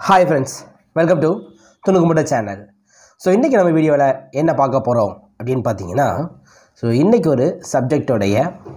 hi friends welcome to துணுக்குமுட்ட channel so இன்றைக்கி நம்ம வீடியோவில் என்ன பார்க்க போகிறோம் அப்படின்னு பார்த்தீங்கன்னா ஸோ இன்றைக்கி ஒரு சப்ஜெக்டோடைய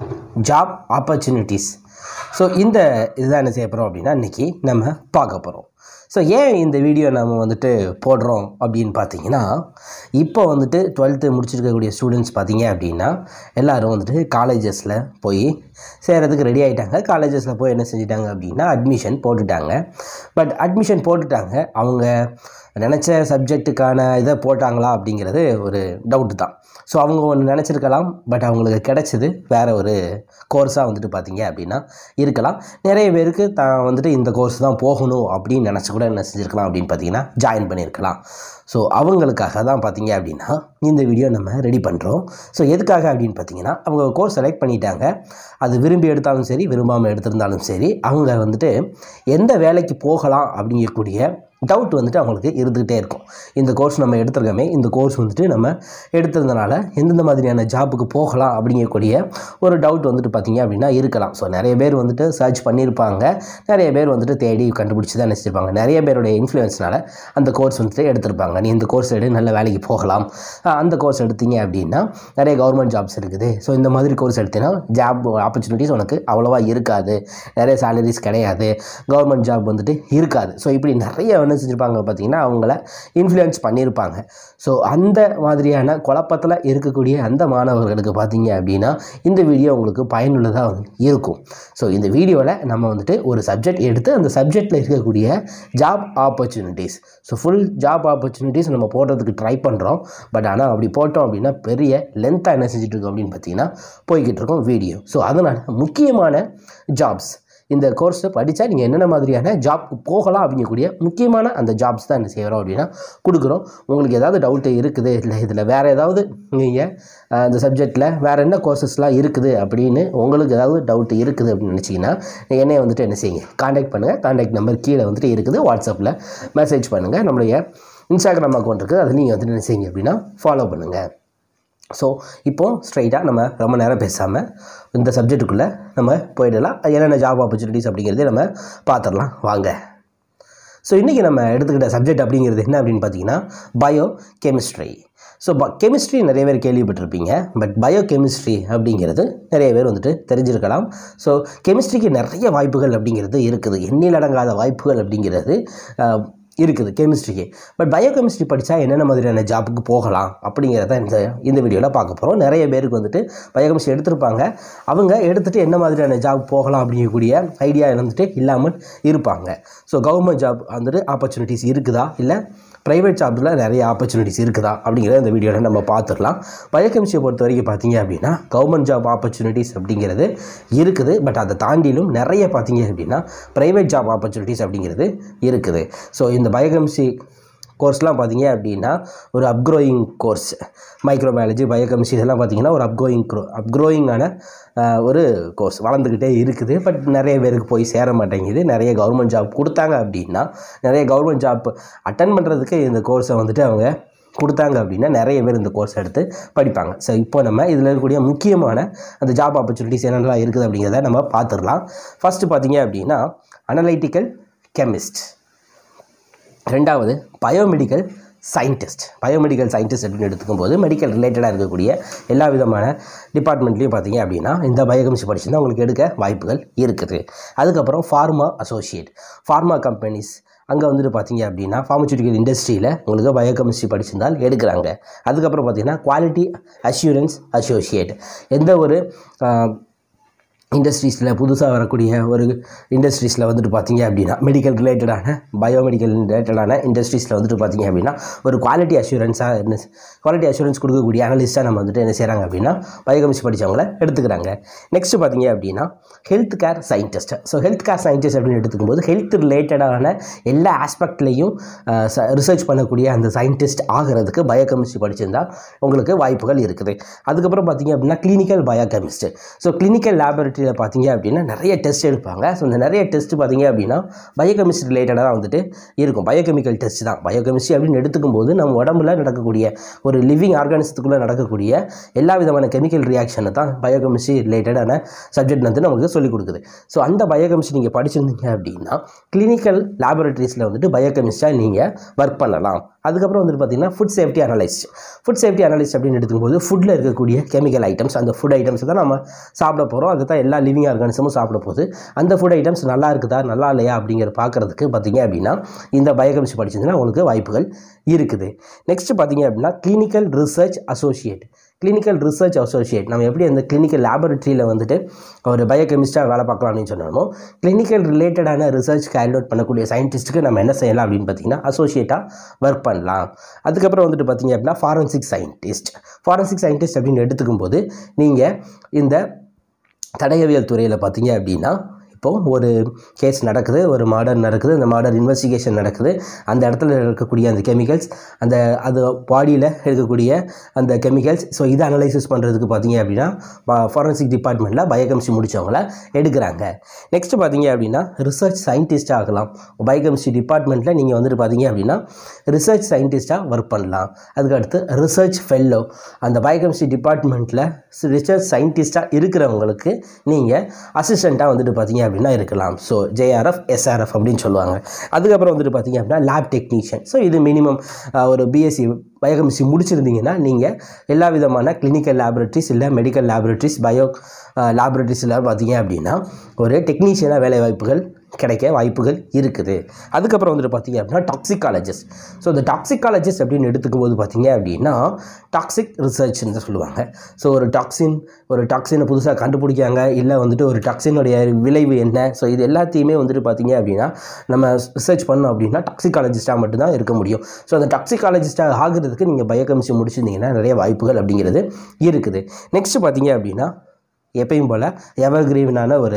ஜாப் ஆப்பர்ச்சுனிட்டிஸ் ஸோ இந்த இதுதான் என்ன செய்ய போகிறோம் அப்படின்னா இன்றைக்கி நம்ம பார்க்க போகிறோம் ஸோ ஏன் இந்த வீடியோ நம்ம வந்துட்டு போடுறோம் அப்படின்னு பார்த்தீங்கன்னா இப்போ வந்துட்டு டுவெல்த்து முடிச்சிருக்கக்கூடிய ஸ்டூடெண்ட்ஸ் பார்த்தீங்க அப்படின்னா எல்லோரும் வந்துட்டு காலேஜஸில் போய் சேரதுக்கு ரெடி ஆகிட்டாங்க காலேஜஸில் போய் என்ன செஞ்சிட்டாங்க அப்படின்னா அட்மிஷன் போட்டுட்டாங்க பட் அட்மிஷன் போட்டுட்டாங்க அவங்க நினச்ச சப்ஜெக்ட்டுக்கான இதை போட்டாங்களா அப்படிங்கிறது ஒரு டவுட்டு தான் ஸோ அவங்க ஒன்று நினச்சிருக்கலாம் பட் அவங்களுக்கு கிடைச்சது வேறு ஒரு கோர்ஸாக வந்துட்டு பார்த்தீங்க அப்படின்னா இருக்கலாம் நிறைய பேருக்கு தான் வந்துட்டு இந்த கோர்ஸ் தான் போகணும் அப்படின்னு நினச்சி கூட என்ன செஞ்சுருக்கலாம் அப்படின்னு பார்த்தீங்கன்னா ஜாயின் பண்ணியிருக்கலாம் ஸோ அவங்களுக்காக தான் பார்த்தீங்க அப்படின்னா இந்த வீடியோ நம்ம ரெடி பண்ணுறோம் ஸோ எதுக்காக அப்படின்னு பார்த்தீங்கன்னா அவங்க கோர்ஸ் செலக்ட் பண்ணிட்டாங்க அது விரும்பி எடுத்தாலும் சரி விரும்பாமல் எடுத்திருந்தாலும் சரி அவங்க வந்துட்டு எந்த வேலைக்கு போகலாம் அப்படிங்கக்கூடிய டவுட் வந்துட்டு அவங்களுக்கு இருந்துக்கிட்டே இருக்கும் இந்த கோர்ஸ் நம்ம எடுத்திருக்கோமே இந்த கோர்ஸ் வந்துட்டு நம்ம எடுத்திருந்தனால எந்தெந்த மாதிரியான ஜாப்புக்கு போகலாம் அப்படிங்கக்கூடிய ஒரு டவுட் வந்துட்டு பார்த்தீங்க அப்படின்னா இருக்கலாம் ஸோ நிறைய பேர் வந்துட்டு சர்ச் பண்ணியிருப்பாங்க நிறைய பேர் வந்துட்டு தேடி கண்டுபிடிச்சி தான் நினச்சிருப்பாங்க நிறைய பேருடைய இன்ஃப்ளூயன்ஸ்னால அந்த கோர்ஸ் வந்துட்டு எடுத்திருப்பாங்க நீ இந்த கோர்ஸ் எடு நல்ல வேலைக்கு போகலாம் ஆஹ் அந்த கோர்ஸ் எடுத்தீங்க அப்படின்னா நிறைய கவர்மெண்ட் ஜாப்ஸ் இருக்குது ஸோ இந்த மாதிரி கோர்ஸ் எடுத்தீங்கன்னா ஜாப் ஆப்பர்ச்சுனிட்டிஸ் உனக்கு அவ்வளோவா இருக்காது நிறைய சேலரிஸ் கிடையாது கவர்மெண்ட் ஜாப் வந்துட்டு இருக்காது ஸோ இப்படி நிறைய என்ன செஞ்சுருப்பாங்க பார்த்தீங்கன்னா அவங்கள இன்ஃப்ளூயன்ஸ் பண்ணியிருப்பாங்க ஸோ அந்த மாதிரியான குழப்பத்தில் இருக்கக்கூடிய அந்த மாணவர்களுக்கு பார்த்தீங்க அப்படின்னா இந்த வீடியோ உங்களுக்கு பயனுள்ளதாக வந்து இருக்கும் ஸோ இந்த வீடியோவில் நம்ம வந்துட்டு ஒரு சப்ஜெக்ட் எடுத்து அந்த சப்ஜெக்டில் இருக்கக்கூடிய job opportunities so full job opportunities நம்ம போடுறதுக்கு ட்ரை பண்ணுறோம் பட் ஆனால் அப்படி போட்டோம் அப்படின்னா பெரிய லென்த்தாக என்ன செஞ்சுட்டு இருக்கோம் அப்படின்னு பார்த்தீங்கன்னா போய்கிட்டு இருக்கோம் வீடியோ ஸோ அதனால் முக்கியமான ஜாப்ஸ் இந்த கோர்ஸை படித்தா நீங்கள் என்னென்ன மாதிரியான ஜாப்க்கு போகலாம் அப்படிங்கக்கூடிய முக்கியமான அந்த ஜாப்ஸ் தான் என்ன செய்கிறோம் அப்படின்னா கொடுக்குறோம் உங்களுக்கு ஏதாவது டவுட்டு இருக்குது இல்லை இதில் வேறு ஏதாவது நீங்கள் இந்த சப்ஜெக்டில் வேறு என்ன கோர்சஸ்லாம் இருக்குது அப்படின்னு உங்களுக்கு ஏதாவது டவுட் இருக்குது அப்படின்னு நினச்சிங்கன்னா என்னைய வந்துட்டு என்ன செய்யுங்க காண்டாக்ட் பண்ணுங்கள் காண்டாக்ட் நம்பர் கீழே வந்துட்டு இருக்குது வாட்ஸ்அப்பில் மெசேஜ் பண்ணுங்கள் நம்மளுடைய இன்ஸ்டாகிராம் அக்கௌண்ட் இருக்குது அதை நீங்கள் வந்துட்டு என்ன செய்யுங்க அப்படின்னா ஃபாலோ பண்ணுங்கள் ஸோ இப்போது ஸ்ட்ரைட்டாக நம்ம ரொம்ப நேரம் பேசாமல் இந்த சப்ஜெக்ட்டுக்குள்ளே நம்ம போயிடலாம் அது என்னென்ன ஜாப் ஆப்பர்ச்சுனிட்டிஸ் அப்படிங்கிறதே நம்ம பார்த்துடலாம் வாங்க ஸோ இன்றைக்கி நம்ம எடுத்துக்கிட்ட சப்ஜெக்ட் அப்படிங்கிறது என்ன அப்படின்னு பார்த்தீங்கன்னா பயோ கெமிஸ்ட்ரி ஸோ ப கெமிஸ்ட்ரி நிறைய பேர் கேள்விப்பட்டிருப்பீங்க பட் பயோ கெமிஸ்ட்ரி அப்படிங்கிறது நிறைய பேர் வந்துட்டு தெரிஞ்சிருக்கலாம் ஸோ கெமிஸ்ட்ரிக்கு நிறைய வாய்ப்புகள் அப்படிங்கிறது இருக்குது எண்ணிலடங்காத வாய்ப்புகள் அப்படிங்கிறது ஆஹ், இருக்குது கெமிஸ்ட்ரிக்கு பட் பயோ கெமிஸ்ட்ரி படித்தா என்னென்ன மாதிரியான ஜாப்புக்கு போகலாம் அப்படிங்கிறத இந்த இந்த வீடியோவில் பார்க்க போகிறோம் நிறைய பேருக்கு வந்துட்டு பயோ கெமிஸ்ட்ரி எடுத்திருப்பாங்க அவங்க எடுத்துகிட்டு என்ன மாதிரியான ஜாப் போகலாம் அப்படிங்கக்கூடிய ஐடியா வந்துட்டு இல்லாமல் இருப்பாங்க ஸோ கவர்மெண்ட் ஜாப் வந்துட்டு ஆப்பர்ச்சுனிட்டிஸ் இருக்குதா இல்லை ப்ரைவேட் ஜாப்ஸில் நிறைய ஆப்பர்ச்சுனிட்டிஸ் இருக்குதா அப்படிங்கிறத இந்த வீடியோவில் நம்ம பார்த்துடலாம் பயோகெமிஸ்ட்ரியை பொறுத்த வரைக்கும் பார்த்தீங்க அப்படின்னா கவர்மெண்ட் ஜாப் ஆப்பர்ச்சுனிட்டிஸ் அப்படிங்கிறது இருக்குது பட் அதை தாண்டிலும் நிறைய பார்த்தீங்க அப்படின்னா ப்ரைவேட் ஜாப் ஆப்பர்ச்சுனிட்டிஸ் அப்படிங்கிறது இருக்குது ஸோ இந்த பயோகெமிஸ்ட்ரி கோர்ஸ்லாம் பார்த்தீங்க அப்படின்னா ஒரு அப்க்ரோயிங் கோர்ஸ் மைக்ரோபயாலஜி பயோகெமிஸ்ட்ரி இதெல்லாம் பார்த்தீங்கன்னா ஒரு அப்க்ரோயிங் க்ரோ அப்க்ரோயிங்கான ஒரு கோர்ஸ் வளர்ந்துக்கிட்டே இருக்குது பட் நிறைய பேருக்கு போய் சேர மாட்டேங்குது நிறைய கவர்மெண்ட் ஜாப் கொடுத்தாங்க அப்படின்னா நிறைய கவர்மெண்ட் ஜாப் அட்டன் பண்ணுறதுக்கு இந்த கோர்ஸை வந்துட்டு அவங்க கொடுத்தாங்க அப்படின்னா நிறைய பேர் இந்த கோர்ஸ் எடுத்து படிப்பாங்க ஸோ இப்போ நம்ம இதில் இருக்கக்கூடிய முக்கியமான அந்த ஜாப் ஆப்பர்ச்சுனிட்டிஸ் என்னென்னலாம் இருக்குது அப்படிங்கிறத நம்ம பார்த்துடலாம் ஃபஸ்ட்டு பார்த்தீங்க அப்படின்னா அனலைட்டிக்கல் கெமிஸ்ட் ரெண்டாவது பயோமெடிக்கல் சயின்டிஸ்ட் பயோமெடிக்கல் சயின்டிஸ்ட் அப்படின்னு எடுத்துக்கும்போது மெடிக்கல் ரிலேட்டடாக இருக்கக்கூடிய எல்லா விதமான டிபார்ட்மெண்ட்லேயும் பார்த்தீங்க அப்படின்னா இந்த பயோகெமிஸ்ட்ரி படிச்சிருந்தா உங்களுக்கு எடுக்க வாய்ப்புகள் இருக்குது அதுக்கப்புறம் ஃபார்மா அசோசியேட் ஃபார்மா கம்பெனிஸ் அங்கே வந்துட்டு பார்த்தீங்க அப்படின்னா ஃபார்மசூட்டிக்கல் இண்டஸ்ட்ரியில் உங்களுக்கு பயோகெமிஸ்ட்ரி படிச்சிருந்தால் எடுக்கிறாங்க அதுக்கப்புறம் பார்த்தீங்கன்னா குவாலிட்டி அஷ்யூரன்ஸ் அசோசியேட் எந்த ஒரு ஆஹ், இண்டஸ்ட்ரீஸில் புதுசாக வரக்கூடிய ஒரு இண்டஸ்ட்ரீஸில் வந்துட்டு பார்த்தீங்க அப்படின்னா மெடிக்கல் ரிலேட்டடான பயோமெடிக்கல் ரிலேட்டடான இண்டஸ்ட்ரீஸில் வந்துட்டு பார்த்தீங்க அப்படின்னா ஒரு குவாலிட்டி அஷூரன்ஸாக என்ன குவாலிட்டி அஷூரன்ஸ் கொடுக்கக்கூடிய அனலிஸ்ட்டாக நம்ம வந்துட்டு என்ன செய்கிறாங்க அப்படின்னா பயோகெமிஸ்ட்ரி படித்தவங்கள எடுத்துக்கிறாங்க நெக்ஸ்ட் பார்த்தீங்க அப்படின்னா health care scientist so health care scientist அப்படின்னு எடுத்துக்கும்போது ஹெல்த் ரிலேட்டடான எல்லா ஆஸ்பெக்ட்லேயும் ரிசர்ச் பண்ணக்கூடிய அந்த சயின்டிஸ்ட் ஆகிறதுக்கு பயோகெமிஸ்ட்ரி படிச்சிருந்தால் உங்களுக்கு வாய்ப்புகள் இருக்குது அதுக்கப்புறம் பார்த்தீங்க அப்படின்னா clinical biochemist so clinical laboratory லேபரட்டரியில் பார்த்தீங்க அப்படின்னா நிறைய டெஸ்ட் எடுப்பாங்க ஸோ இந்த நிறைய டெஸ்ட் பார்த்தீங்க அப்படின்னா பயோகெமிஸ்ட்ரி ரிலேட்டடாக தான் வந்துட்டு இருக்கும் பயோகெமிக்கல் டெஸ்ட் தான் பயோகெமிஸ்ட்ரி அப்படின்னு எடுத்துக்கும் போது நம்ம உடம்புல நடக்கக்கூடிய ஒரு லிவிங் ஆர்கானிசத்துக்குள்ளே நடக்கக்கூடிய எல்லா விதமான கெமிக்கல் ரியாக்ஷனை தான் பயோகெமிஸ்ட்ரி ரிலேட்டடான சப்ஜெக்ட் வந்து நமக்கு சொல்லிக் கொடுக்குது ஸோ அந்த பயோகெமிஸ்ட்ரி நீங்கள் படிச்சிருந்தீங்க அப்படின்னா கிளினிக்கல் லேபரட்டரிஸில் வந்துட்டு பயோகெமிஸ்டாக நீங்கள் ஒர்க் பண்ணலாம் அதுக்கப்புறம் வந்துட்டு பார்த்தீங்கன்னா food safety analyst food safety analyst அப்படின்னு எடுக்கும்போது ஃபுட்டில் இருக்கக்கூடிய கெமிக்கல் ஐட்டம்ஸ் அந்த ஃபுட் ஐட்டம்ஸ் தான் நம்ம சாப்பிட போகிறோம் அதை தான் எல்லா லிவிங் ஆர்கானிசமும் சாப்பிட போகுது அந்த ஃபுட் ஐட்டம்ஸ் நல்லா இருக்குதா நல்லா இல்லையா அப்படிங்கிற பார்க்குறதுக்கு பார்த்தீங்க அப்படின்னா இந்த பயோகெமிஸ்ட்ரி படிச்சிருந்தீங்கன்னா உங்களுக்கு வாய்ப்புகள் இருக்குது நெக்ஸ்ட் பார்த்தீங்க அப்படின்னா clinical research associate clinical research associate நம்ம எப்படி அந்த கிளினிக்கல் லேபரட்டரியில் வந்துட்டு ஒரு பயோகெமிஸ்டாக வேலை பார்க்கலாம் அப்படின்னு சொன்னோமோ கிளினிக்கல் ரிலேட்டடான ரிசர்ச் கேரி அவுட் பண்ணக்கூடிய சயின்டிஸ்ட்டுக்கு நம்ம என்ன செய்யலாம் அப்படின்னு பார்த்தீங்கன்னா அசோசியேட்டாக ஒர்க் பண்ணலாம் அதுக்கப்புறம் வந்துட்டு பார்த்தீங்க அப்படின்னா ஃபாரன்சிக் சயின்டிஸ்ட் ஃபாரன்சிக் சயின்டிஸ்ட் அப்படின்னு எடுத்துக்கும் போது நீங்கள் இந்த தடயவியல் துறையில் பார்த்தீங்க அப்படின்னா இப்போது ஒரு கேஸ் நடக்குது ஒரு மர்டர் நடக்குது அந்த மர்டர் இன்வெஸ்டிகேஷன் நடக்குது அந்த இடத்துல இருக்கக்கூடிய அந்த கெமிக்கல்ஸ் அந்த அது பாடியில் இருக்கக்கூடிய அந்த கெமிக்கல்ஸ் ஸோ இதை அனலைசிஸ் பண்ணுறதுக்கு பார்த்தீங்க அப்படின்னா ஃபாரன்சிக் டிபார்ட்மெண்ட்டில் பயோகெமிஸ்ட்ரி முடித்தவங்கள எடுக்கிறாங்க நெக்ஸ்ட் பார்த்தீங்க அப்படின்னா ரிசர்ச் சயின்டிஸ்ட் ஆகலாம் பயோகெமிஸ்ட்ரி டிபார்ட்மெண்ட்டில் நீங்கள் வந்துட்டு பார்த்தீங்க அப்படின்னா ரிசர்ச் சயின்டிஸ்ட்டாக ஒர்க் பண்ணலாம் அதுக்கடுத்து ரிசர்ச் ஃபெல்லோ அந்த பயோகெமிஸ்ட்ரி டிபார்ட்மெண்ட்டில் ரிசர்ச் சயின்டிஸ்ட்டாக இருக்கிறவங்களுக்கு நீங்கள் அசிஸ்டண்ட்டாக வந்துட்டு பார்த்தீங்க அப்படின்னா இருக்கலாம் ஸோ ஜேஆர்எஃப் எஸ்ஆர்எஃப் அப்படின்னு சொல்லுவாங்க அதுக்கப்புறம் வந்துட்டு பார்த்தீங்க அப்படின்னா லேப் டெக்னீஷியன் ஸோ இது மினிமம் ஒரு பிஎஸ்சி பயோகெமிஸ்ட்ரி முடிச்சிருந்தீங்கன்னா நீங்கள் எல்லா விதமான கிளினிக்கல் லேபரட்டரிஸ் இல்லை மெடிக்கல் லேபரட்டரிஸ் பயோ லேபரட்டரிஸில் பார்த்தீங்க அப்படின்னா ஒரு டெக்னீஷியனாக வேலை வாய்ப்புகள் கிடைக்க வாய்ப்புகள் இருக்குது அதுக்கப்புறம் வந்துட்டு பார்த்தீங்க அப்படின்னா டாக்ஸிகாலஜிஸ்ட் ஸோ இந்த டாக்ஸிகாலஜிஸ்ட் அப்படின்னு எடுத்துக்கும் போது பார்த்தீங்க அப்படின்னா டாக்ஸிக் ரிசர்ச்னு சொல்லுவாங்க ஸோ ஒரு டாக்ஸின் ஒரு டாக்ஸினை புதுசாக கண்டுபிடிக்காங்க இல்லை வந்துட்டு ஒரு டாக்ஸினுடைய விளைவு என்ன ஸோ இது எல்லாத்தையுமே வந்துட்டு பார்த்தீங்க அப்படின்னா நம்ம ரிசர்ச் பண்ணோம் அப்படின்னா டாக்ஸிகாலஜிஸ்ட்டாக மட்டும்தான் இருக்க முடியும் ஸோ அந்த டாக்ஸிகாலஜிஸ்ட்டாக ஆகிறதுக்கு நீங்கள் பயோகெமிஸ்ட்ரி முடிச்சிருந்தீங்கன்னா நிறைய வாய்ப்புகள் அப்படிங்கிறது இருக்குது நெக்ஸ்ட் பார்த்தீங்க அப்படின்னா எப்பயும் போல் எவர்கிரீவனான ஒரு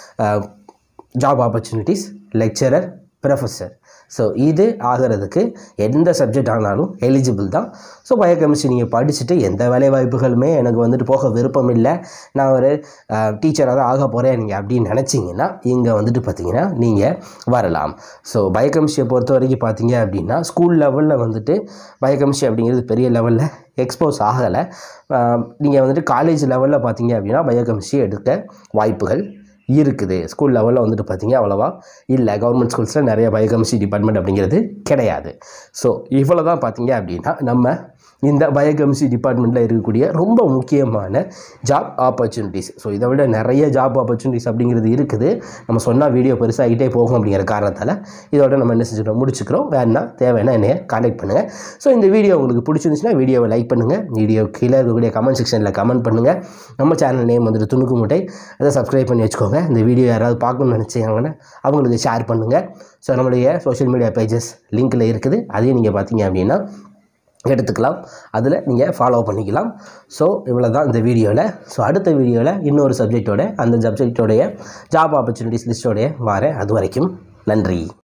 job opportunities lecturer professor so இது ஆகிறதுக்கு எந்த சப்ஜெக்ட் ஆனாலும் எலிஜிபிள் தான் ஸோ பயோகெமிஸ்ட்ரி நீங்கள் படிச்சுட்டு எந்த வேலை வாய்ப்புகளுமே எனக்கு வந்துட்டு போக விருப்பம் இல்லை நான் ஒரு டீச்சராக தான் ஆக போகிறேன் நீங்கள் அப்படின்னு நினச்சிங்கன்னா இங்கே வந்துட்டு பார்த்தீங்கன்னா நீங்கள் வரலாம் ஸோ பயோகெமிஸ்ட்ரியை பொறுத்த வரைக்கும் பார்த்தீங்க அப்படின்னா ஸ்கூல் லெவலில் வந்துட்டு பயோகெமிஸ்ட்ரி அப்படிங்கிறது பெரிய லெவலில் எக்ஸ்போஸ் ஆகலை நீங்கள் வந்துட்டு காலேஜ் லெவலில் பார்த்தீங்க அப்படின்னா பயோகெமிஸ்ட்ரி எடுக்க வாய்ப்புகள் இருக்குது ஸ்கூல் லெவலில் வந்துட்டு பார்த்தீங்க அவ்வளோவா இல்லை கவர்மெண்ட் ஸ்கூல்ஸில் நிறைய பயோகெமிஸ்ட்ரி டிபார்ட்மெண்ட் அப்படிங்கிறது கிடையாது ஸோ இவ்வளோ தான் பார்த்தீங்க அப்படின்னா நம்ம இந்த பயோகெமிஸ்ட்ரி டிபார்ட்மெண்ட்டில் இருக்கக்கூடிய ரொம்ப முக்கியமான ஜாப் ஆப்பர்ச்சுனிட்டிஸ் ஸோ இதை விட நிறைய ஜாப் ஆப்பர்ச்சுனிட்டிஸ் அப்படிங்கிறது இருக்குது நம்ம சொன்னால் வீடியோ பெருசாகிட்டே போகும் அப்படிங்கிற காரணத்தால் இதோட நம்ம என்ன செஞ்சுக்கிறோம் முடிச்சுக்கிறோம் வேணா தேவைன்னா என்னைய கான்டாக்ட் பண்ணுங்கள் ஸோ இந்த வீடியோ உங்களுக்கு பிடிச்சிருந்துச்சுன்னா வீடியோவை லைக் பண்ணுங்கள் வீடியோ கீழே இருக்கக்கூடிய கமெண்ட் செக்ஷனில் கமெண்ட் பண்ணுங்கள் நம்ம சேனல் நேம் வந்துட்டு துணுக்கு மூட்டை அதை சப்ஸ்கிரைப் பண்ணி வச்சுக்கோங்க இந்த வீடியோ யாராவது பார்க்கணும்னு நினச்சிங்கன்னா அவங்களுக்கு ஷேர் பண்ணுங்கள் ஸோ நம்மளுடைய சோஷியல் மீடியா பேஜஸ் லிங்க்கில் இருக்குது அதையும் நீங்கள் பார்த்தீங்க அப்படின்னா எடுத்துக்கலாம் அதில் நீங்கள் ஃபாலோ பண்ணிக்கலாம் ஸோ இவ்வளோ தான் இந்த வீடியோவில் ஸோ அடுத்த வீடியோவில் இன்னொரு சப்ஜெக்டோட அந்த சப்ஜெக்டோடைய ஜாப் ஆப்பர்ச்சுனிட்டிஸ் லிஸ்ட்டோடைய வரேன் அது வரைக்கும் நன்றி